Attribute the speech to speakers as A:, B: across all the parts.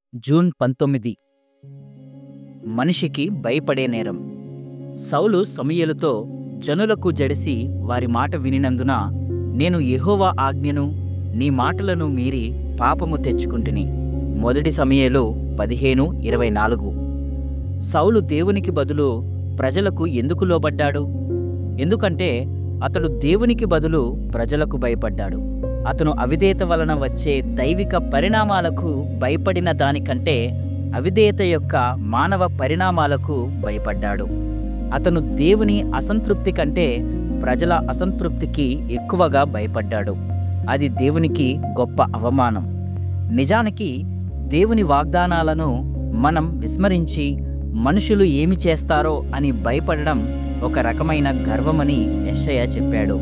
A: June పంతొమ్మిది మనిషికి భయపడే నేరం సౌలు సమూయేలుతో జనులకు జడిసి వారి మాట వినినందున నేను యెహోవా ఆజ్ఞను నీ మాటలను మీరి పాపము తెచ్చుకుంటుని మొదటి సమయలు పదిహేను ఇరవై నాలుగు సౌలు దేవునికి బదులు ప్రజలకు ఎందుకు లోబడ్డాడు ఎందుకంటే అతడు దేవునికి బదులు ప్రజలకు భయపడ్డాడు అతను అవిధేయత వలన వచ్చే దైవిక పరిణామాలకు భయపడిన దానికంటే అవిధేయత యొక్క మానవ పరిణామాలకు భయపడ్డాడు అతను దేవుని అసంతృప్తి కంటే ప్రజల అసంతృప్తికి ఎక్కువగా భయపడ్డాడు అది దేవునికి గొప్ప అవమానం నిజానికి దేవుని వాగ్దానాలను మనం విస్మరించి మనుషులు ఏమి చేస్తారో అని భయపడడం ఒక రకమైన గర్వమని యెషయా చెప్పాడు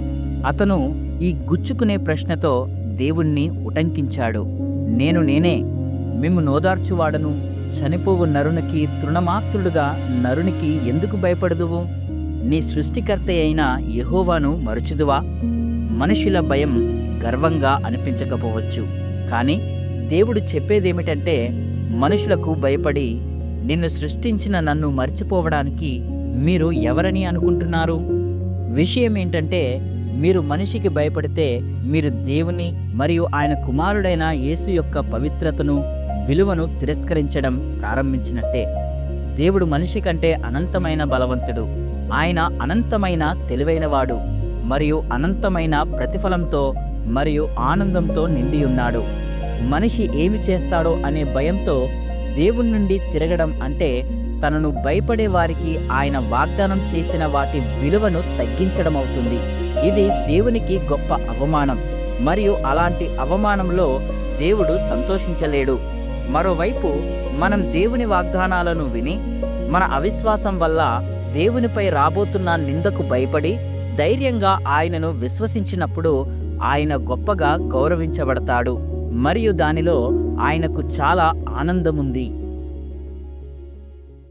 A: అతను ఈ గుచ్చుకునే ప్రశ్నతో దేవుణ్ణి ఉటంకించాడు నేను నేనే మిమ్ము నోదార్చువాడను చనిపోవు నరునికి తృణమాత్రుడుగా నరునికి ఎందుకు భయపడదువు నీ సృష్టికర్త అయిన యెహోవాను మరుచుదువా మనుషుల భయం గర్వంగా అనిపించకపోవచ్చు కానీ దేవుడు చెప్పేదేమిటంటే మనుషులకు భయపడి నిన్ను సృష్టించిన నన్ను మర్చిపోవడానికి మీరు ఎవరని అనుకుంటున్నారు విషయం ఏంటంటే మీరు మనిషికి భయపడితే మీరు దేవుని మరియు ఆయన కుమారుడైన యేసు యొక్క పవిత్రతను విలువను తిరస్కరించడం ప్రారంభించినట్టే దేవుడు మనిషి కంటే అనంతమైన బలవంతుడు ఆయన అనంతమైన తెలివైనవాడు మరియు అనంతమైన ప్రతిఫలంతో మరియు ఆనందంతో నిండి ఉన్నాడు మనిషి ఏమి చేస్తాడో అనే భయంతో దేవుని నుండి తిరగడం అంటే తనను భయపడే వారికి ఆయన వాగ్దానం చేసిన వాటి విలువను తగ్గించడం అవుతుంది ఇది దేవునికి గొప్ప అవమానం మరియు అలాంటి అవమానంలో దేవుడు సంతోషించలేడు మరోవైపు మనం దేవుని వాగ్దానాలను విని మన అవిశ్వాసం వల్ల దేవునిపై రాబోతున్న నిందకు భయపడి ధైర్యంగా ఆయనను విశ్వసించినప్పుడు ఆయన గొప్పగా గౌరవించబడతాడు మరియు దానిలో ఆయనకు చాలా ఆనందముంది